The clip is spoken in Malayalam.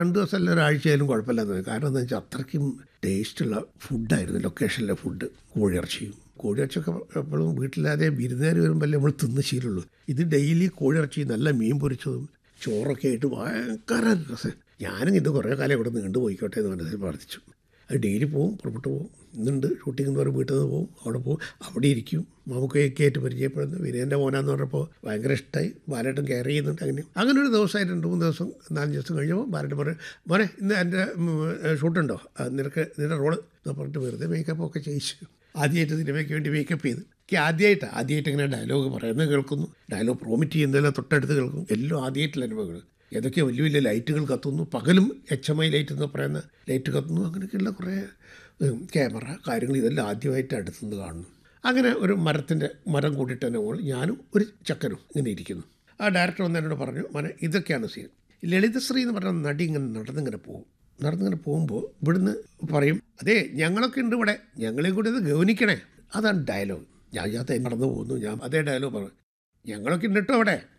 രണ്ട് ദിവസം അല്ല ഒരാഴ്ചയായാലും കുഴപ്പമില്ലാന്ന് തോന്നി കാരണം എന്താ വെച്ചാൽ അത്രയ്ക്കും ടേസ്റ്റുള്ള ഫുഡായിരുന്നു ലൊക്കേഷനിലെ ഫുഡ് കോഴിയിറച്ചിയും കോഴിയിറച്ചിയൊക്കെ എപ്പോഴും വീട്ടിലാതെ വിരുന്നുകാർ വരുമ്പോൾ നമ്മൾ തിന്ന് ശീലമുള്ളൂ ഇത് ഡെയിലി കോഴിയിറച്ചി നല്ല മീൻ പൊരിച്ചതും ചോറൊക്കെ ആയിട്ട് ഭയങ്കര രസം ഞാനും ഇത് കുറേ കാലം ഇവിടെ നീണ്ടു പോയിക്കോട്ടെ എന്ന് മനസ്സിൽ പ്രാർത്ഥിച്ചു അത് ഡെയിലി പോവും പുറപ്പെട്ടു പോകും ഇന്നുണ്ട് ഷൂട്ടിംഗ് എന്ന് പറഞ്ഞ് വീട്ടിൽ നിന്ന് പോകും അവിടെ പോകും അവിടെ ഇരിക്കും നമുക്കൊക്കെ ആയിട്ട് പരിചയപ്പെടുന്നു വിനയൻ്റെ മോനാന്ന് പറഞ്ഞപ്പോൾ ഭയങ്കര ഇഷ്ടമായി ബാലേട്ടൻ കെയർ ചെയ്യുന്നുണ്ട് അങ്ങനെ അങ്ങനെ ഒരു ദിവസമായിട്ട് രണ്ട് മൂന്ന് ദിവസം നാലഞ്ച് ദിവസം കഴിഞ്ഞപ്പോൾ ബാലേട്ടൻ പറയും മോനെ ഇന്ന് എൻ്റെ ഷൂട്ടുണ്ടോ ആ, നിനക്ക് നിൻ്റെ റോള് എന്ന് പറഞ്ഞിട്ട് വെറുതെ മേക്കപ്പ് ഒക്കെ ചെയ്യിച്ചു ആദ്യമായിട്ട് സിനിമയ്ക്ക് വേണ്ടി മേക്കപ്പ് ചെയ്ത് എനിക്ക് ആദ്യമായിട്ടാണ് ആദ്യമായിട്ട് ഇങ്ങനെ ഡയലോഗ് പറയുന്നത് കേൾക്കുന്നു ഡയലോഗ് പ്രോമിറ്റ് ചെയ്യുന്നതെല്ലാം തൊട്ടടുത്ത് കേൾക്കും എല്ലാം ആദ്യമായിട്ടുള്ള അനുഭവങ്ങൾ ഏതൊക്കെ വലിയ വലിയ ലൈറ്റുകൾ കത്തുന്നു പകലും എച്ച് എം ഐ ലൈറ്റ് എന്ന് പറയുന്ന ലൈറ്റ് കത്തുന്നു അങ്ങനെയൊക്കെയുള്ള കുറേ ഉം, ക്യാമറ കാര്യങ്ങൾ ഇതെല്ലാം ആദ്യമായിട്ട് അടുത്തുനിന്ന് കാണുന്നു അങ്ങനെ ഒരു മരത്തിൻ്റെ മരം കൂട്ടിയിട്ട് തന്നെ മുകളിൽ ഞാനും ഒരു ചക്കനും ഇങ്ങനെ ഇരിക്കുന്നു ആ ഡയറക്ടർ വന്ന് എന്നോട് പറഞ്ഞു മനെ ഇതൊക്കെയാണ് സീൻ ലളിതശ്രീ എന്ന് പറഞ്ഞ നടി ഇങ്ങനെ നടന്നിങ്ങനെ പോകും നടന്നിങ്ങനെ പോകുമ്പോൾ ഇവിടുന്ന് പറയും അതെ ഞങ്ങളൊക്കെ ഉണ്ട് ഇവിടെ ഞങ്ങളെയും കൂടി ഇത് ഗവനിക്കണേ അതാണ് ഡയലോഗ് ഞാൻ ഇതിനകത്ത് നടന്നു പോകുന്നു ഞാൻ അതേ ഡയലോഗ് പറഞ്ഞു ഞങ്ങളൊക്കെ ഉണ്ട് കേട്ടോ അവിടെ